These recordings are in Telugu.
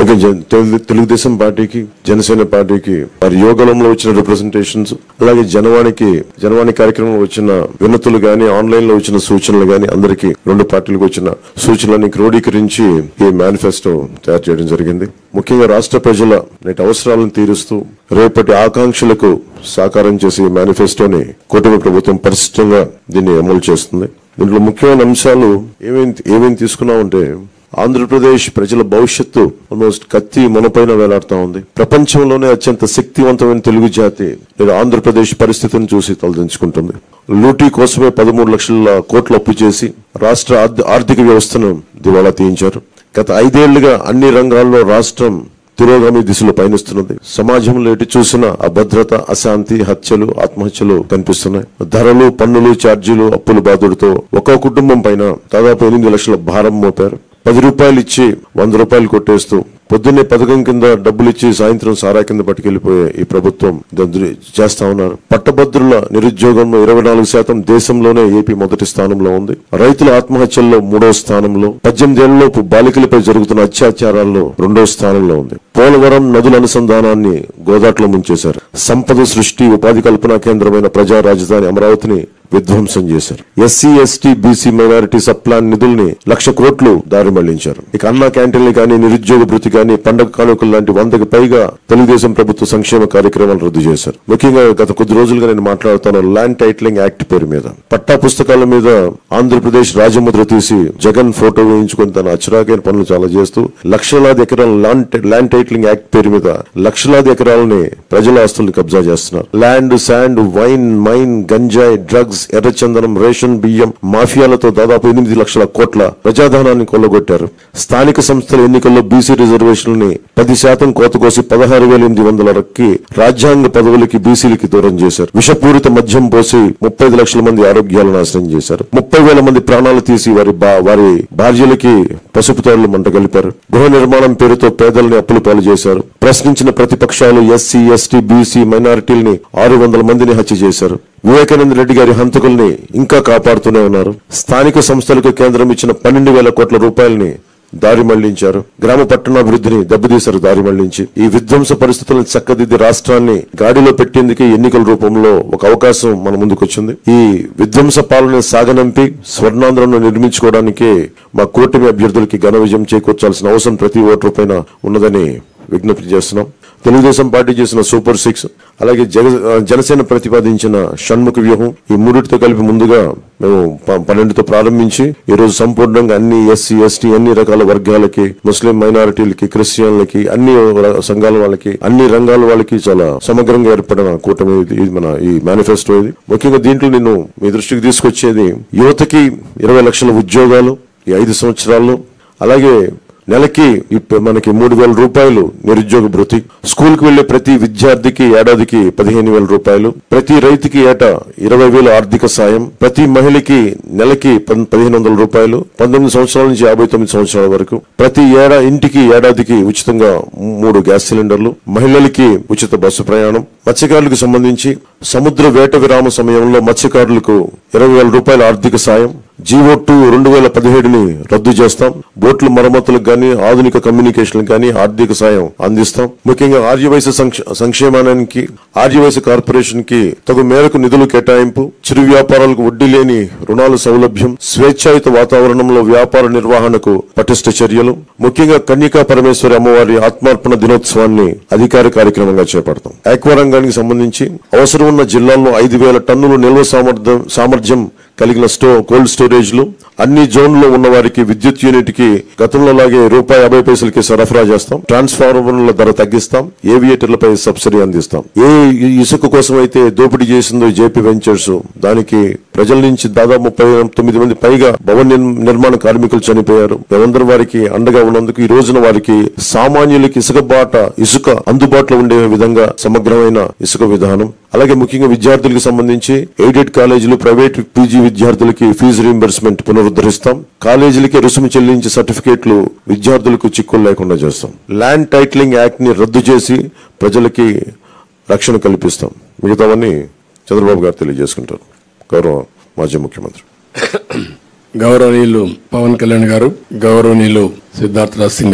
ఇంకా జన- తెలు- తెలుగుదేశం పార్టీకి జనసేన పార్టీకి వారి యోగంలో వచ్చిన రిప్రజెంటేషన్స్ అలాగే జనవాణికి జనవాణి కార్యక్రమంలో వచ్చిన వినతులు గాని ఆన్లైన్ లో వచ్చిన సూచనలు గాని అందరికీ రెండు పార్టీలకు వచ్చిన సూచనలన్నీ క్రోడీకరించి ఈ మేనిఫెస్టో తయారు చేయడం జరిగింది ముఖ్యంగా రాష్ట్ర ప్రజల నేటి అవసరాలను తీరుస్తూ రేపటి ఆకాంక్షలకు సాకారం చేసే ఈ మేనిఫెస్టోని కూటమి ప్రభుత్వం పరిశుభ్రంగా దీన్ని అమలు చేస్తుంది దీంట్లో ముఖ్యమైన అంశాలు ఏమేమి ఏమేమి తీసుకున్నామంటే ఆంధ్రప్రదేశ్ ప్రజల భవిష్యత్తు ఆల్మోస్ట్ కత్తి మనపైన వేలాడుతా ఉంది ప్రపంచంలోనే అత్యంత శక్తివంతమైన తెలుగు జాతి నేడు ఆంధ్రప్రదేశ్ పరిస్థితిని చూసి తలదించుకుంటుంది లూటీ కోసమే పదమూడు లక్షల కోట్లు అప్పు చేసి రాష్ట్ర ఆర్థ- ఆర్థిక వ్యవస్థను దివాళా తీయించారు గత ఐదేళ్లుగా అన్ని రంగాల్లో రాష్ట్రం తిరోగామి దిశలో పయనిస్తున్నది సమాజంలో ఎటు చూసినా అభద్రత అశాంతి హత్యలు ఆత్మహత్యలు కనిపిస్తున్నాయి ధరలు పన్నులు ఛార్జీలు అప్పుల బాధుడితో ఒక్కో కుటుంబం పైన దాదాపు ఎనిమిది లక్షల భారం మోపారు పది రూపాయలు ఇచ్చి వంద రూపాయలు కొట్టేస్తూ పొద్దున్నే పథకం కింద డబ్బులు ఇచ్చి సాయంత్రం సారా కింద పట్టుకెళ్లిపోయే ఈ ప్రభుత్వం దాన్ని చేస్తా ఉన్నారు పట్టభద్రుల నిరుద్యోగంలో ఇరవై నాలుగు శాతం దేశంలోనే ఏపీ మొదటి స్థానంలో ఉంది రైతుల ఆత్మహత్యల్లో మూడో స్థానంలో పద్దెనిమిదేళ్లలోపు బాలికలపై జరుగుతున్న అత్యాచారాల్లో రెండో స్థానంలో ఉంది పోలవరం నదుల అనుసంధానాన్ని గోదాట్లో ముంచేశారు సంపద సృష్టి ఉపాధి కల్పన కేంద్రమైన ప్రజా రాజధాని అమరావతిని విధ్వంసం చేశారు SC ST BC minority sub plan నిధుల్ని లక్ష కోట్లు దారి మళ్లించారు ఇక అన్నా క్యాంటీన్లు కానీ నిరుద్యోగ భృతి కానీ పండగ కానుకలు లాంటి వందకు పైగా తెలుగుదేశం ప్రభుత్వ సంక్షేమ కార్యక్రమాలు రద్దు చేశారు ముఖ్యంగా గత కొద్ది రోజులుగా నేను మాట్లాడుతాను ల్యాండ్ టైటిలింగ్ యాక్ట్ పేరు మీద పట్టా పుస్తకాల మీద ఆంధ్రప్రదేశ్ రాజముద్ర తీసి జగన్ ఫోటో వేయించుకొని తన అచ్చరాకైన పనులు చాలా చేస్తూ లక్షలాది ఎకరాల ల్యాండ్ ల్యాండ్ టైటిలింగ్ యాక్ట్ పేరు మీద లక్షలాది ఎకరాలని ప్రజల ఆస్తుల్ని కబ్జా చేస్తున్నారు ల్యాండ్ శాండ్ వైన్ మైన్ గంజాయి డ్రగ్స్ ఎర్రచందనం రేషన్ బియ్యం మాఫియాలతో దాదాపు ఎనిమిది లక్షల కోట్ల ప్రజాధనాన్ని కొల్లగొట్టారు స్థానిక సంస్థల ఎన్నికల్లో బీసీ రిజర్వేషన్లని పది శాతం కోత కోసి పదహారు వేల ఎనిమిది వందల రక్కి రాజ్యాంగ పదవులకి బీసీలకి దూరం చేశారు విషపూరిత మద్యం పోసి ముప్పై ఐదు లక్షల మంది ఆరోగ్యాలు నాశనం చేశారు ముప్పై వేల మంది ప్రాణాలు తీసి వారి బా- వారి భార్యలకి పసుపు తోళ్లు మంట కలిపారు గృహ నిర్మాణం పేరుతో పేదల్ని అప్పులు పాలు చేశారు ప్రశ్నించిన ప్రతిపక్షాలు ఎస్సీ ఎస్టీ బీసీ మైనారిటీల్ని ఆరు వందల మందిని హత్య చేశారు వివేకానంద రెడ్డి గారి హంతకుల్ని ఇంకా కాపాడుతూనే ఉన్నారు స్థానిక సంస్థలకు కేంద్రం ఇచ్చిన పన్నెండు వేల కోట్ల రూపాయలని దారి మళ్లించారు గ్రామ పట్టణాభివృద్ధిని దెబ్బతీశారు దారి మళ్లించి ఈ విధ్వంస పరిస్థితులను చక్కదిద్ది రాష్ట్రాన్ని గాడిలో పెట్టేందుకే ఎన్నికల రూపంలో ఒక అవకాశం మన ముందుకొచ్చింది ఈ విధ్వంస పాలన సాగనంపి స్వర్ణాంధ్రను నిర్మించుకోవడానికి మా కూటమి అభ్యర్థులకి ఘన విజయం చేకూర్చాల్సిన అవసరం ప్రతి ఓటరు పైన ఉన్నదని విజ్ఞప్తి చేస్తున్నాం తెలుగుదేశం పార్టీ చేసిన సూపర్ సిక్స్ అలాగే జగ జనసేన ప్రతిపాదించిన షణ్ముఖ వ్యూహం ఈ మూడిటితో కలిపి ముందుగా మేము ప- పన్నెండుతో ప్రారంభించి ఈ రోజు సంపూర్ణంగా అన్ని ఎస్సీ ఎస్టీ అన్ని రకాల వర్గాలకి ముస్లిం మైనారిటీలకి క్రిస్టియన్లకి అన్ని ర- సంఘాల వాళ్ళకి అన్ని రంగాల వాళ్ళకి చాలా సమగ్రంగా ఏర్పడిన కూటమి ఇది ఇది మన ఈ మేనిఫెస్టో ఇది ముఖ్యంగా దీంట్లో నేను మీ దృష్టికి తీసుకొచ్చేది యువతకి ఇరవై లక్షల ఉద్యోగాలు ఈ ఐదు సంవత్సరాల్లో అలాగే నెలకి ఇప్ప- మనకి మూడు వేల రూపాయలు నిరుద్యోగ భృతి స్కూల్ కి వెళ్లే ప్రతి విద్యార్థికి ఏడాదికి పదిహేను వేల రూపాయలు ప్రతి రైతుకి ఏటా ఇరవై వేలు ఆర్థిక సాయం ప్రతి మహిళకి నెలకి పన్- పదిహేను వందల రూపాయలు పంతొమ్మిది సంవత్సరాల నుంచి యాభై తొమ్మిది సంవత్సరాల వరకు ప్రతి ఏడా ఇంటికి ఏడాదికి ఉచితంగా మూడు గ్యాస్ సిలిండర్లు మహిళలకి ఉచిత బస్సు ప్రయాణం మత్స్యకారులకు సంబంధించి సముద్ర వేట విరామ సమయంలో మత్స్యకారులకు ఇరవై వేల రూపాయల ఆర్థిక సాయం జీవో టూ రెండు వేల పదిహేడుని రద్దు చేస్తాం బోట్ల మరమ్మతులకు గాని ఆధునిక కమ్యూనికేషన్ గాని ఆర్థిక సాయం అందిస్తాం ముఖ్యంగా ఆర్యవైశ్య సంక్ష- సంక్షేమానికి ఆర్యవైశ్య కార్పొరేషన్ కి తగు మేరకు నిధులు కేటాయింపు చిరు వ్యాపారాలకు వడ్డీ లేని రుణాల సౌలభ్యం స్వేచ్ఛాయుత వాతావరణంలో వ్యాపార నిర్వహణకు పటిష్ట చర్యలు ముఖ్యంగా కన్యకా పరమేశ్వరి అమ్మవారి ఆత్మార్పణ దినోత్సవాన్ని అధికార కార్యక్రమంగా చేపడతాం ఆక్వా రంగానికి సంబంధించి అవసరం ఉన్న జిల్లాల్లో ఐదు వేల టన్నులు నిల్వ సామర్థ్యం సామర్థ్యం కలిగిన స్టో కోల్డ్ స్టోరేజ్లు అన్ని జోన్లో ఉన్న వారికి విద్యుత్ యూనిట్ కి గతంలో లాగే రూపాయి యాభై పైసలకి సరఫరా చేస్తాం ట్రాన్స్ఫార్మర్ల ధర తగ్గిస్తాం ఏవియేటర్లపై సబ్సిడీ అందిస్తాం ఏ ఇసుక కోసం అయితే దోపిడీ చేసిందో జేపీ వెంచర్స్ దానికి ప్రజల నుంచి దాదాపు ముప్పై తొమ్మిది మంది పైగా భవన నిర్- నిర్మాణ కార్మికులు చనిపోయారు మేమందరం వారికి అండగా ఉన్నందుకు ఈ రోజున వారికి సామాన్యులకి ఇసుక బాట ఇసుక అందుబాటులో ఉండే విధంగా సమగ్రమైన ఇసుక విధానం అలాగే ముఖ్యంగా విద్యార్థులకు సంబంధించి ఎయిడెడ్ కాలేజీలు ప్రైవేట్ పీజీ విద్యార్థులకి ఫీజు రీంబర్స్మెంట్ పునరుద్ధరిస్తాం కాలేజీలకి రుసుము చెల్లించే సర్టిఫికేట్లు విద్యార్థులకు చిక్కులు లేకుండా చేస్తాం ల్యాండ్ టైటిలింగ్ యాక్ట్ ని రద్దు చేసి ప్రజలకి రక్షణ కల్పిస్తాం మిగతావన్నీ చంద్రబాబు గారు తెలియజేసుకుంటారు గౌరవ మాజీ ముఖ్యమంత్రి గౌరవనీయులు పవన్ కళ్యాణ్ గారు గౌరవనీయులు సిద్ధార్థ రాజ్ సింగ్ గారు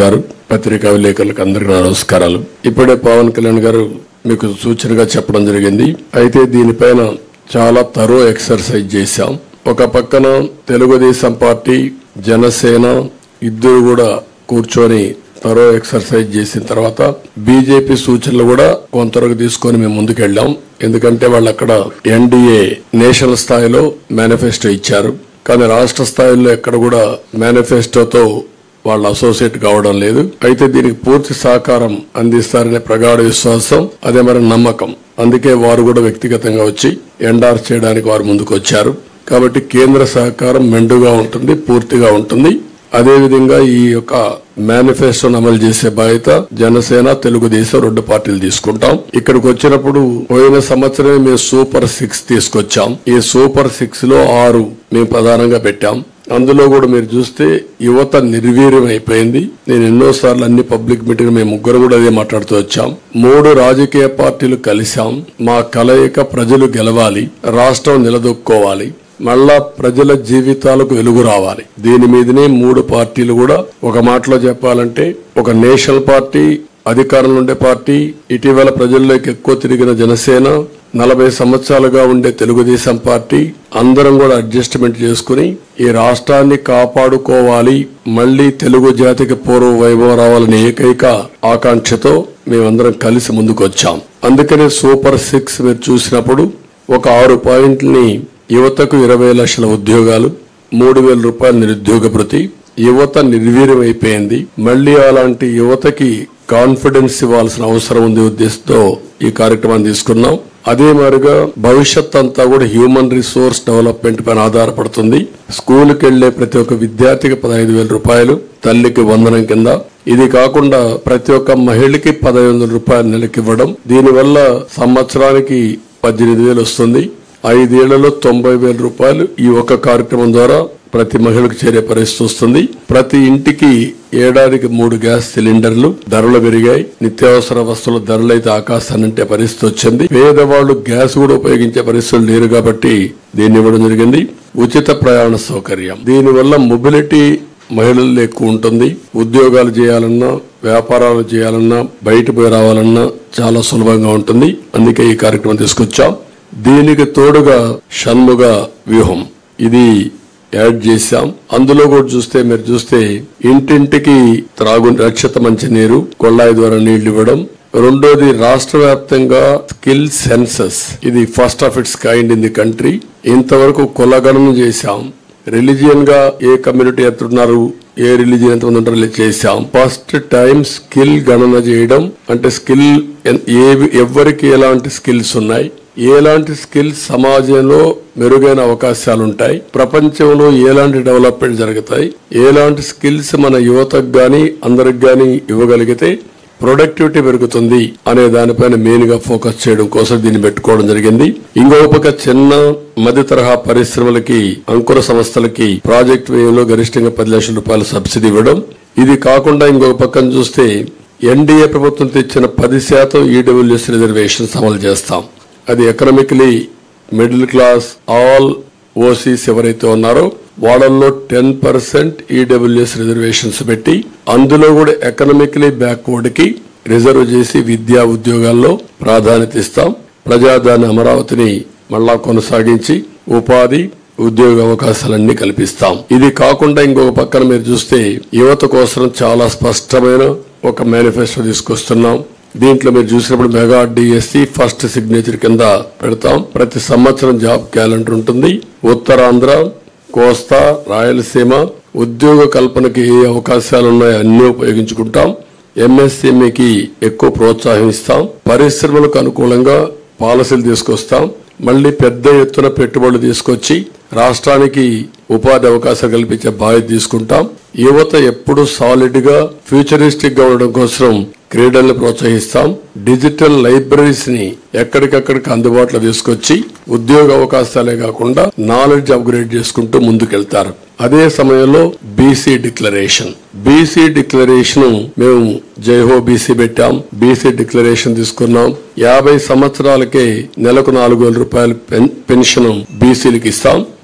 పత్రికా విలేకరులకు అందరికీ నా నమస్కారాలు ఇప్పుడే పవన్ కళ్యాణ్ గారు మీకు సూచనగా చెప్పడం జరిగింది అయితే దీనిపైన చాలా తరో ఎక్సర్సైజ్ చేశాం ఒక పక్కన తెలుగుదేశం పార్టీ జనసేన ఇద్దరు కూడా కూర్చొని తరో ఎక్సర్సైజ్ చేసిన తర్వాత బీజేపీ సూచనలు కూడా కొంతవరకు తీసుకొని మేము ముందుకెళ్ళాం ఎందుకంటే వాళ్ళు అక్కడ ఎన్డీఏ నేషనల్ స్థాయిలో మేనిఫెస్టో ఇచ్చారు కానీ రాష్ట్ర స్థాయిలో ఎక్కడ కూడా మేనిఫెస్టోతో వాళ్ళు అసోసియేట్ కావడం లేదు అయితే దీనికి పూర్తి సహకారం అందిస్తారనే ప్రగాఢ విశ్వాసం అదే మరి నమ్మకం అందుకే వారు కూడా వ్యక్తిగతంగా వచ్చి ఎండార్ చేయడానికి వారు ముందుకు వచ్చారు కాబట్టి కేంద్ర సహకారం మెండుగా ఉంటుంది పూర్తిగా ఉంటుంది అదేవిధంగా ఈ యొక్క మేనిఫెస్టోను అమలు చేసే బాధ్యత జనసేన తెలుగుదేశం రెండు పార్టీలు తీసుకుంటాం ఇక్కడికి వచ్చినప్పుడు పోయిన సంవత్సరమే మేము సూపర్ సిక్స్ తీసుకొచ్చాం ఈ సూపర్ సిక్స్ లో ఆరు మేము ప్రధానంగా పెట్టాం అందులో కూడా మీరు చూస్తే యువత నిర్వీర్యం అయిపోయింది నేను ఎన్నోసార్లు అన్ని పబ్లిక్ మీటింగ్ మేము ముగ్గురు కూడా అదే మాట్లాడుతూ వచ్చాం మూడు రాజకీయ పార్టీలు కలిశాం మా కలయిక ప్రజలు గెలవాలి రాష్ట్రం నిలదొక్కోవాలి మళ్ళా ప్రజల జీవితాలకు వెలుగు రావాలి దీని మీదనే మూడు పార్టీలు కూడా ఒక మాటలో చెప్పాలంటే ఒక నేషనల్ పార్టీ అధికారంలో ఉండే పార్టీ ఇటీవల ప్రజల్లోకి ఎక్కువ తిరిగిన జనసేన నలభై సంవత్సరాలుగా ఉండే తెలుగుదేశం పార్టీ అందరం కూడా అడ్జస్ట్మెంట్ చేసుకుని ఈ రాష్ట్రాన్ని కాపాడుకోవాలి మళ్లీ తెలుగు జాతికి పూర్వ వైభవం రావాలనే ఏకైక ఆకాంక్షతో మేమందరం కలిసి ముందుకు వచ్చాం అందుకనే సూపర్ సిక్స్ మీరు చూసినప్పుడు ఒక ఆరు పాయింట్లని యువతకు ఇరవై లక్షల ఉద్యోగాలు మూడు వేల రూపాయల నిరుద్యోగ భృతి యువత నిర్వీర్యం అయిపోయింది మళ్లీ అలాంటి యువతకి కాన్ఫిడెన్స్ ఇవ్వాల్సిన అవసరం ఉంది ఉద్దేశంతో ఈ కార్యక్రమాన్ని తీసుకున్నాం అదే మాదిరిగా భవిష్యత్ అంతా కూడా హ్యూమన్ రిసోర్స్ డెవలప్మెంట్ పైన ఆధారపడుతుంది స్కూల్కి వెళ్లే ప్రతి ఒక్క విద్యార్థికి పదహైదు వేల రూపాయలు తల్లికి వందనం కింద ఇది కాకుండా ప్రతి ఒక్క మహిళకి పదహైదు వందల రూపాయలు నెలకి ఇవ్వడం దీనివల్ల సంవత్సరానికి పద్దెనిమిది వేలు వస్తుంది ఐదేళ్లలో తొంభై వేల రూపాయలు ఈ ఒక్క కార్యక్రమం ద్వారా ప్రతి మహిళకు చేరే పరిస్థితి వస్తుంది ప్రతి ఇంటికి ఏడాదికి మూడు గ్యాస్ సిలిండర్లు ధరలు పెరిగాయి నిత్యావసర వస్తువుల ధరలు అయితే ఆకాశానంటే పరిస్థితి వచ్చింది పేదవాళ్లు గ్యాస్ కూడా ఉపయోగించే పరిస్థితులు లేరు కాబట్టి దీన్ని ఇవ్వడం జరిగింది ఉచిత ప్రయాణ సౌకర్యం దీనివల్ల మొబిలిటీ మహిళల్లో ఎక్కువ ఉంటుంది ఉద్యోగాలు చేయాలన్నా వ్యాపారాలు చేయాలన్నా బయట పోయి రావాలన్నా చాలా సులభంగా ఉంటుంది అందుకే ఈ కార్యక్రమం తీసుకొచ్చాం దీనికి తోడుగా షణ్ముగ వ్యూహం ఇది యాడ్ చేశాం అందులో కూడా చూస్తే మీరు చూస్తే ఇంటింటికి త్రాగు రక్షిత మంచి నీరు కొళ్ళాయి ద్వారా నీళ్లు ఇవ్వడం రెండోది రాష్ట్ర వ్యాప్తంగా స్కిల్ సెన్సస్ ఇది first of its kind in the country ఇంతవరకు కులగణన చేశాం రిలీజియన్ గా ఏ కమ్యూనిటీ ఎంత ఉన్నారు ఏ రిలీజియన్ ఎంత మంది ఉంటారో చేశాం ఫస్ట్ టైం స్కిల్ గణన చేయడం అంటే స్కిల్ ఏ ఎవరికి ఎలాంటి స్కిల్స్ ఉన్నాయి ఎలాంటి స్కిల్స్ సమాజంలో మెరుగైన అవకాశాలు ఉంటాయి ప్రపంచంలో ఎలాంటి డెవలప్మెంట్ జరుగుతాయి ఎలాంటి స్కిల్స్ మన యువతకు గాని అందరికి గాని ఇవ్వగలిగితే ప్రొడక్టివిటీ పెరుగుతుంది అనే దానిపైన మెయిన్ గా ఫోకస్ చేయడం కోసం దీన్ని పెట్టుకోవడం జరిగింది ఇంకొక పక్క చిన్న మధ్య తరహా పరిశ్రమలకి అంకుర సంస్థలకి ప్రాజెక్ట్ వ్యయంలో గరిష్టంగా పది లక్షల రూపాయల సబ్సిడీ ఇవ్వడం ఇది కాకుండా ఇంకొక పక్కన చూస్తే ఎన్డీఏ ప్రభుత్వం తెచ్చిన పది శాతం ఈడబ్ల్యూఎస్ రిజర్వేషన్స్ అమలు చేస్తాం అది economically middle class all OCs ఎవరైతే ఉన్నారో వాళ్ళల్లో టెన్ పర్సెంట్ ఈడబ్ల్యూఎస్ రిజర్వేషన్స్ పెట్టి అందులో కూడా ఎకనామికలీ బ్యాక్వర్డ్ కి రిజర్వ్ చేసి విద్యా ఉద్యోగాల్లో ప్రాధాన్యత ఇస్తాం ప్రజాదాని అమరావతిని మళ్ళా కొనసాగించి ఉపాధి ఉద్యోగ అవకాశాలన్నీ కల్పిస్తాం ఇది కాకుండా ఇంకొక పక్కన మీరు చూస్తే యువత కోసం చాలా స్పష్టమైన ఒక మేనిఫెస్టో తీసుకొస్తున్నాం దీంట్లో మీరు చూసినప్పుడు మెగా డిఎస్సి ఫస్ట్ సిగ్నేచర్ కింద పెడతాం ప్రతి సంవత్సరం జాబ్ క్యాలెండర్ ఉంటుంది ఉత్తరాంధ్ర కోస్తా రాయలసీమ ఉద్యోగ కల్పనకి ఏ అవకాశాలు ఉన్నాయో అన్ని ఉపయోగించుకుంటాం ఎంఎస్ఎంఈకి ఎక్కువ ప్రోత్సాహం ఇస్తాం పరిశ్రమలకు అనుకూలంగా పాలసీలు తీసుకొస్తాం మళ్ళీ పెద్ద ఎత్తున పెట్టుబడులు తీసుకొచ్చి రాష్ట్రానికి ఉపాధి అవకాశాలు కల్పించే బాధ్యత తీసుకుంటాం యువత ఎప్పుడు సాలిడ్ గా ఫ్యూచరిస్టిక్ గా ఉండడం కోసం క్రీడల్ని ప్రోత్సహిస్తాం డిజిటల్ లైబ్రరీస్ ని ఎక్కడికక్కడికి అందుబాటులో తీసుకొచ్చి ఉద్యోగ అవకాశాలే కాకుండా నాలెడ్జ్ అప్గ్రేడ్ చేసుకుంటూ ముందుకెళ్తారు అదే సమయంలో బీసీ డిక్లరేషన్ బీసీ డిక్లరేషన్ మేము జైహో బీసీ పెట్టాం బీసీ డిక్లరేషన్ తీసుకున్నాం యాభై సంవత్సరాలకే నెలకు నాలుగు వేల రూపాయల పెన్- పెన్షన్ బీసీలకు ఇస్తాం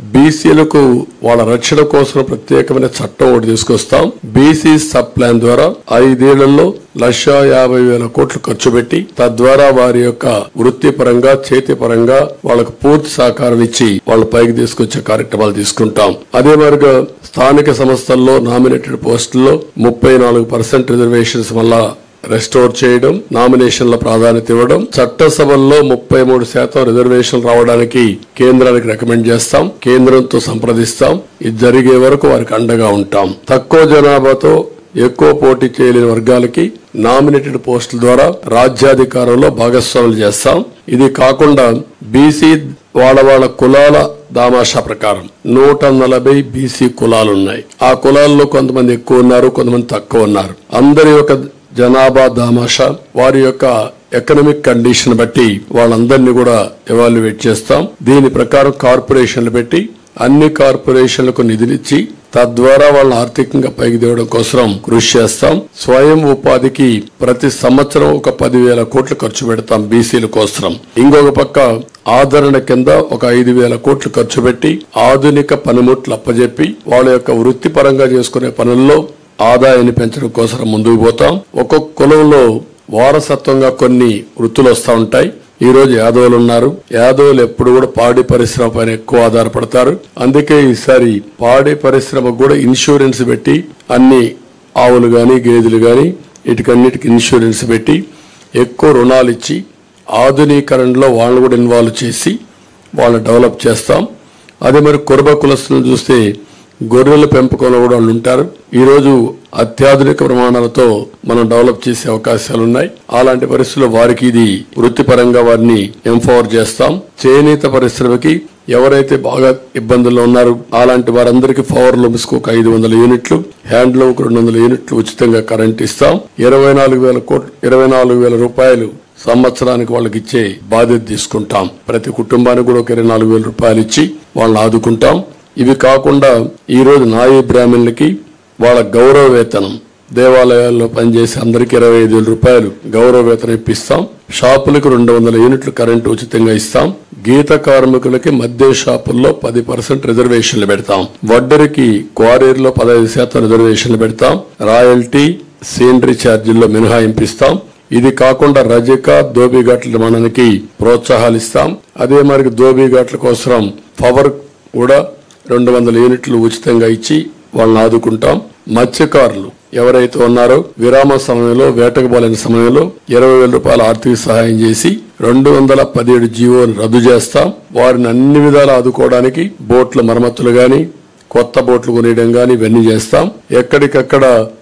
బీసీలకు వాళ్ళ రక్షణ కోసం ప్రత్యేకమైన చట్టం ఒకటి తీసుకొస్తాం బీసీ సబ్ ప్లాన్ ద్వారా ఐదేళ్లలో లక్ష యాభై వేల కోట్లు ఖర్చు పెట్టి తద్వారా వారి యొక్క వృత్తిపరంగా చేతిపరంగా వాళ్ళకు పూర్తి సహకారం ఇచ్చి వాళ్ళ పైకి తీసుకొచ్చే కార్యక్రమాలు తీసుకుంటాం అదే మరిగా స్థానిక సంస్థల్లో నామినేటెడ్ పోస్టుల్లో ముప్పై నాలుగు పర్సెంట్ రిజర్వేషన్స్ వల్ల రెస్టోర్ చేయడం నామినేషన్ల ప్రాధాన్యత ఇవ్వడం చట్టసభల్లో ముప్పై మూడు శాతం రిజర్వేషన్ రావడానికి కేంద్రానికి రికమెండ్ చేస్తాం కేంద్రంతో సంప్రదిస్తాం ఇది జరిగే వరకు వారికి అండగా ఉంటాం తక్కువ జనాభాతో ఎక్కువ పోటీ చేయలేని వర్గాలకి నామినేటెడ్ పోస్టుల ద్వారా రాజ్యాధికారంలో భాగస్వాములు చేస్తాం ఇది కాకుండా బీసీ వాళ్ళ వాళ్ళ కులాల దామాషా ప్రకారం నూట నలభై బీసీ కులాలు ఉన్నాయి ఆ కులాల్లో కొంతమంది ఎక్కువ ఉన్నారు కొంతమంది తక్కువ ఉన్నారు అందరి యొక్క జనాభా దామాషా వారి యొక్క ఎకనామిక్ కండిషన్ బట్టి వాళ్ళందరినీ కూడా ఎవాల్యుయేట్ చేస్తాం దీని ప్రకారం కార్పొరేషన్లు పెట్టి అన్ని కార్పొరేషన్లకు నిధులిచ్చి తద్వారా వాళ్ళని ఆర్థికంగా పైకి తేవడం కోసం కృషి చేస్తాం స్వయం ఉపాధికి ప్రతి సంవత్సరం ఒక పదివేల కోట్లు ఖర్చు పెడతాం బీసీల కోసం ఇంకొక పక్క ఆదరణ కింద ఒక ఐదు వేల కోట్లు ఖర్చు పెట్టి ఆధునిక పనిముట్లు అప్పజెప్పి వాళ్ళ యొక్క వృత్తిపరంగా చేసుకునే పనుల్లో ఆదాయాన్ని పెంచడం కోసం ముందుకు పోతాం ఒక్కొక్క కులంలో వారసత్వంగా కొన్ని వృత్తులు వస్తూ ఉంటాయి ఈ రోజు యాదవులు ఉన్నారు యాదవులు ఎప్పుడు కూడా పాడి పరిశ్రమ పైన ఎక్కువ ఆధారపడతారు అందుకే ఈసారి పాడి పరిశ్రమకు కూడా ఇన్సూరెన్స్ పెట్టి అన్ని ఆవులు గాని గేదెలు గాని వీటికన్నిటికి ఇన్సూరెన్స్ పెట్టి ఎక్కువ రుణాలు ఇచ్చి ఆధునీకరణలో వాళ్ళని కూడా ఇన్వాల్వ్ చేసి వాళ్ళని డెవలప్ చేస్తాం అదే మరి కురబ కులస్తులను చూస్తే గొర్రెల పెంపకంలో కూడా వాళ్ళు ఉంటారు ఈ రోజు అత్యాధునిక ప్రమాణాలతో మనం డెవలప్ చేసే అవకాశాలు ఉన్నాయి అలాంటి పరిస్థితుల్లో వారికి ఇది వృత్తిపరంగా వారిని ఎంపవర్ చేస్తాం చేనేత పరిశ్రమకి ఎవరైతే బాగా ఇబ్బందుల్లో ఉన్నారు అలాంటి వారందరికీ పవర్ లూమ్స్ కు ఒక ఐదు వందల యూనిట్లు హ్యాండ్ లూమ్ రెండు వందల యూనిట్లు ఉచితంగా కరెంట్ ఇస్తాం ఇరవై నాలుగు వేల కోట్లు ఇరవై నాలుగు వేల రూపాయలు సంవత్సరానికి వాళ్ళకి ఇచ్చే బాధ్యత తీసుకుంటాం ప్రతి కుటుంబానికి కూడా ఒక ఇరవై నాలుగు వేల రూపాయలు ఇచ్చి వాళ్ళని ఆదుకుంటాం ఇవి కాకుండా ఈ రోజు నాయీ బ్రాహ్మణులకి వాళ్ళ గౌరవ వేతనం దేవాలయాల్లో పనిచేసే అందరికి ఇరవై ఐదు వేల రూపాయలు గౌరవ వేతనం ఇప్పిస్తాం షాపులకు రెండు వందల యూనిట్లు కరెంటు ఉచితంగా ఇస్తాం గీత కార్మికులకి మద్యం షాపుల్లో పది పర్సెంట్ రిజర్వేషన్లు పెడతాం వడ్డరికి క్వారీల్లో పదహైదు శాతం రిజర్వేషన్లు పెడతాం రాయల్టీ సీనరీ ఛార్జీల్లో మినహాయింపు ఇస్తాం ఇది కాకుండా రజక దోబిఘాట్ల నిర్మాణానికి ప్రోత్సాహాలు ఇస్తాం అదే మరి దోబిఘాట్ల కోసం పవర్ కూడా రెండు వందల యూనిట్లు ఉచితంగా ఇచ్చి వాళ్ళని ఆదుకుంటాం మత్స్యకారులు ఎవరైతే ఉన్నారో విరామ సమయంలో వేటకు పోలేని సమయంలో ఇరవై వేల రూపాయల ఆర్థిక సహాయం చేసి రెండు వందల పదిహేడు జీవోని రద్దు చేస్తాం వారిని అన్ని విధాలు ఆదుకోవడానికి బోట్ల మరమ్మతులు గాని కొత్త బోట్లు కొనేయడం గాని ఇవన్నీ చేస్తాం ఎక్కడికక్కడ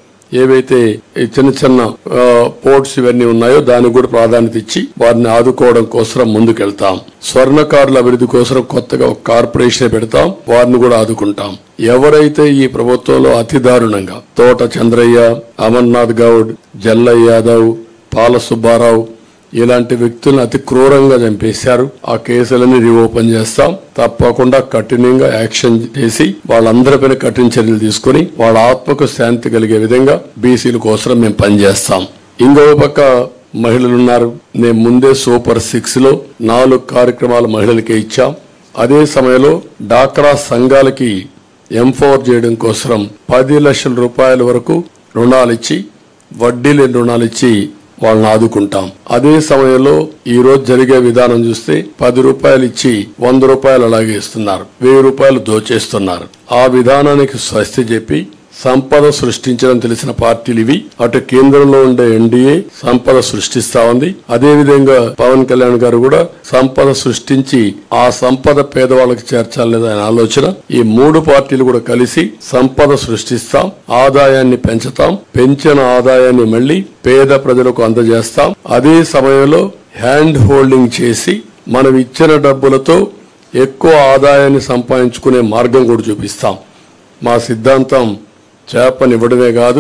ఏవైతే ఈ చిన్న చిన్న ఆ, పోర్ట్స్ ఇవన్నీ ఉన్నాయో దానికి కూడా ప్రాధాన్యత ఇచ్చి వారిని ఆదుకోవడం కోసం ముందుకెళ్తాం స్వర్ణకారుల అభివృద్ధి కోసం కొత్తగా ఒక కార్పొరేషన్ పెడతాం వారిని కూడా ఆదుకుంటాం ఎవరైతే ఈ ప్రభుత్వంలో అతి దారుణంగా తోట చంద్రయ్య అమర్నాథ్ గౌడ్ జల్లయ్య యాదవ్ పాల సుబ్బారావు ఇలాంటి వ్యక్తులను అతి క్రూరంగా చంపేశారు ఆ కేసులని రీఓపెన్ చేస్తాం తప్పకుండా కఠినంగా యాక్షన్ చేసి వాళ్ళందరిపైన కఠిన చర్యలు తీసుకుని వాళ్ళ ఆత్మకు శాంతి కలిగే విధంగా బీసీల కోసం మేము పనిచేస్తాం ఇంకో పక్క మహిళలు ఉన్నారు నేను ముందే సూపర్ సిక్స్ లో నాలుగు కార్యక్రమాలు మహిళలకే ఇచ్చాం అదే సమయంలో డాక్రా సంఘాలకి ఎంపవర్ చేయడం కోసం పది లక్షల రూపాయల వరకు రుణాలు ఇచ్చి వడ్డీ లేని రుణాలు ఇచ్చి వాళ్ళని ఆదుకుంటాం అదే సమయంలో ఈ రోజు జరిగే విధానం చూస్తే పది రూపాయలు ఇచ్చి వంద రూపాయలు అలాగే ఇస్తున్నారు వెయ్యి రూపాయలు దోచేస్తున్నారు ఆ విధానానికి స్వస్తి చెప్పి సంపద సృష్టించడం తెలిసిన పార్టీలు ఇవి అటు కేంద్రంలో ఉండే ఎన్డీఏ సంపద సృష్టిస్తా ఉంది అదే విధంగా పవన్ కళ్యాణ్ గారు కూడా సంపద సృష్టించి ఆ సంపద పేదవాళ్ళకి చేర్చాలనేది ఆయన ఆలోచన ఈ మూడు పార్టీలు కూడా కలిసి సంపద సృష్టిస్తాం ఆదాయాన్ని పెంచుతాం పెంచిన ఆదాయాన్ని మళ్ళీ పేద ప్రజలకు అందజేస్తాం అదే సమయంలో హ్యాండ్ హోల్డింగ్ చేసి మనం ఇచ్చిన డబ్బులతో ఎక్కువ ఆదాయాన్ని సంపాదించుకునే మార్గం కూడా చూపిస్తాం మా సిద్ధాంతం చేపనివ్వడమే కాదు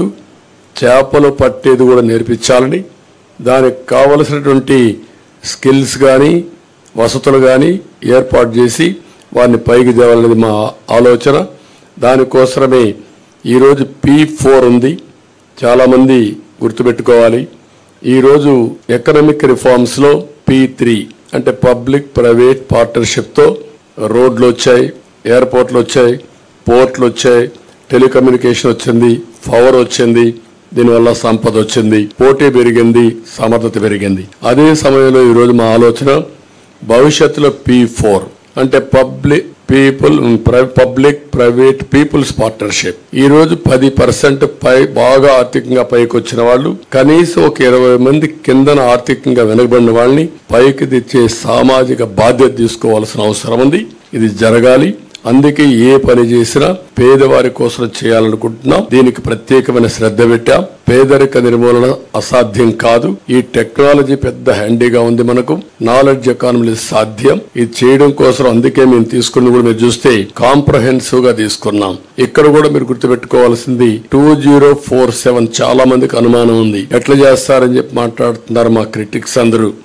చేపలు పట్టేది కూడా నేర్పించాలని దానికి కావలసినటువంటి స్కిల్స్ కానీ వసతులు కానీ ఏర్పాటు చేసి వారిని పైకి తేవాలనేది మా ఆలోచన దానికోసమే ఈరోజు పీ ఫోర్ ఉంది చాలామంది గుర్తుపెట్టుకోవాలి ఈరోజు ఎకనామిక్ రిఫార్మ్స్ లో పీ త్రీ అంటే పబ్లిక్ ప్రైవేట్ పార్ట్నర్షిప్ తో రోడ్లు వచ్చాయి ఎయిర్పోర్ట్లు వచ్చాయి పోర్ట్లు వచ్చాయి టెలికమ్యూనికేషన్ వచ్చింది పవర్ వచ్చింది దీనివల్ల సంపద వచ్చింది పోటీ పెరిగింది సమర్థత పెరిగింది అదే సమయంలో ఈరోజు మా ఆలోచన భవిష్యత్తులో పీ ఫోర్ అంటే public people public private people's partnership ఈ రోజు పది పర్సెంట్ పై బాగా ఆర్థికంగా పైకి వచ్చిన వాళ్ళు కనీసం ఒక ఇరవై మంది కిందన ఆర్థికంగా వెనుకబడిన వాళ్ళని పైకి తెచ్చే సామాజిక బాధ్యత తీసుకోవాల్సిన అవసరం ఉంది ఇది జరగాలి అందుకే ఏ పని చేసినా పేదవారి కోసం చేయాలనుకుంటున్నాం దీనికి ప్రత్యేకమైన శ్రద్ధ పెట్టాం పేదరిక నిర్మూలన అసాధ్యం కాదు ఈ టెక్నాలజీ పెద్ద హ్యాండీగా ఉంది మనకు నాలెడ్జ్ ఎకానమీ సాధ్యం ఇది చేయడం కోసం అందుకే మేము తీసుకుని కూడా మీరు చూస్తే కాంప్రహెన్సివ్ గా తీసుకున్నాం ఇక్కడ కూడా మీరు గుర్తుపెట్టుకోవాల్సింది టూ జీరో ఫోర్ సెవెన్ చాలా మందికి అనుమానం ఉంది ఎట్లా చేస్తారని చెప్పి మాట్లాడుతున్నారు మా క్రిటిక్స్ అందరూ